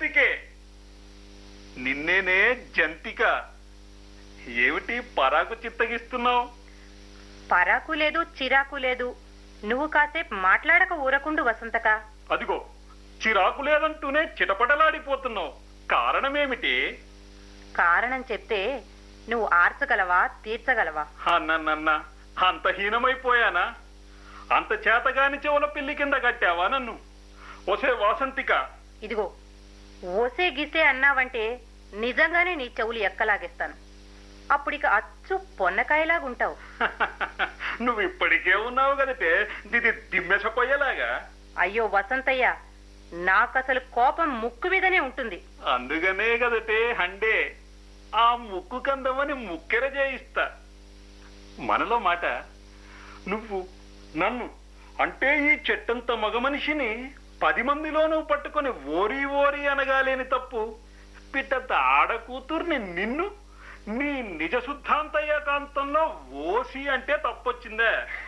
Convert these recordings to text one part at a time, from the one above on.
వాసంతికే నిన్నేనే జంతిక ఏమిటి పరాకు చిత్తగిస్తున్నావు పరాకు లేదు చిరాకు లేదు నువ్వు కాసేపు మాట్లాడక ఊరకుండు వసంతక అదిగో చిరాకు లేదంటూనే చిటపటలాడిపోతున్నావు కారణమేమిటి కారణం చెప్తే నువ్వు ఆర్చగలవా తీర్చగలవా అన్నన్న అంత హీనమైపోయానా అంత చేతగాని చెవుల పిల్లి కింద కట్టావా నన్ను ఒసే వాసంతిక ఇదిగో ఓసే గిసే అన్నావంటే నిజంగానే నీ చెవులు ఎక్కలాగేస్తాను అప్పుడిక అచ్చు పొన్నకాయలాగుంటావు నువ్వు ఇప్పటికే ఉన్నావు కదటే ఇది దిమ్మెసపోయేలాగా అయ్యో వసంతయ్య నాకసలు కోపం ముక్కు మీదనే ఉంటుంది అందుకనే కదటే హండే ఆ ముక్కు కందమని ముక్కెర చేయిస్తా మనలో మాట నువ్వు నన్ను అంటే ఈ చెట్టంత మగ మనిషిని పది మందిలోనూ పట్టుకొని ఓరి ఓరి అనగాలేని తప్పు పిట్టంత ఆడ కూతుర్ని నిన్ను నీ నిజ శుద్ధాంతయ్య కాంతంలో ఓసి అంటే తప్పొచ్చిందే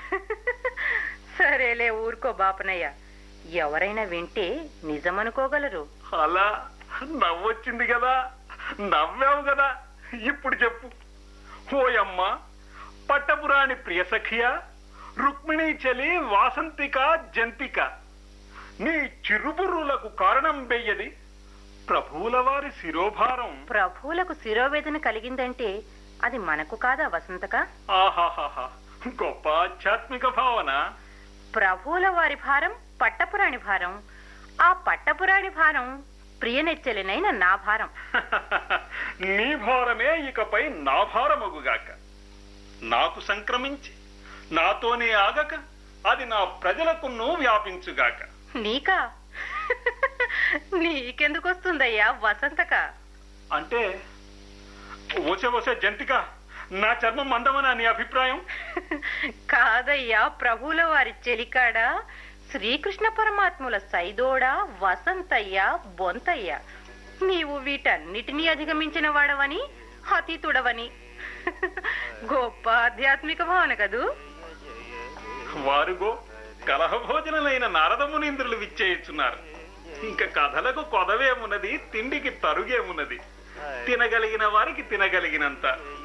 సరేలే ఊరుకో బాపనయ్య ఎవరైనా వింటే నిజమనుకోగలరు అలా నవ్వొచ్చింది కదా నవ్వావు కదా ఇప్పుడు చెప్పు ఓయమ్మ పట్టపురాణి ప్రియసఖియ రుక్మిణీ చలి వాసంతిక జంతిక నీ చిరుబుర్రులకు కారణం బెయ్యది ప్రభువుల వారి శిరోభారం ప్రభువులకు శిరోవేదన కలిగిందంటే అది మనకు కాదా వసంతక ఆహాహాహా గొప్ప ఆధ్యాత్మిక భావన ప్రభువుల వారి భారం పట్టపురాణి భారం ఆ పట్టపురాణి భారం ప్రియనెచ్చలినైన నా భారం నీ భారమే ఇకపై నా భారమగుగాక నాకు సంక్రమించి నాతోనే ఆగక అది నా ప్రజలకును వ్యాపించుగాక నీకా నీకెందుకు వస్తుందయ్యా వసంతక అంటే ఓసే ఓసే జంతిక నా చర్మం మందమనా నీ అభిప్రాయం కాదయ్యా ప్రభువుల వారి చెలికాడ శ్రీకృష్ణ పరమాత్ముల సైదోడా వసంతయ్య బొంతయ్య నీవు వీటన్నిటినీ అధిగమించిన వాడవని అతీతుడవని గొప్ప ఆధ్యాత్మిక భావన కదూ వారుగో కలహభోజనులైన నారద మునీంద్రులు విచ్చేయుచున్నారు ఇంకా కథలకు కొదవేమున్నది తిండికి తరుగేమున్నది తినగలిగిన వారికి తినగలిగినంత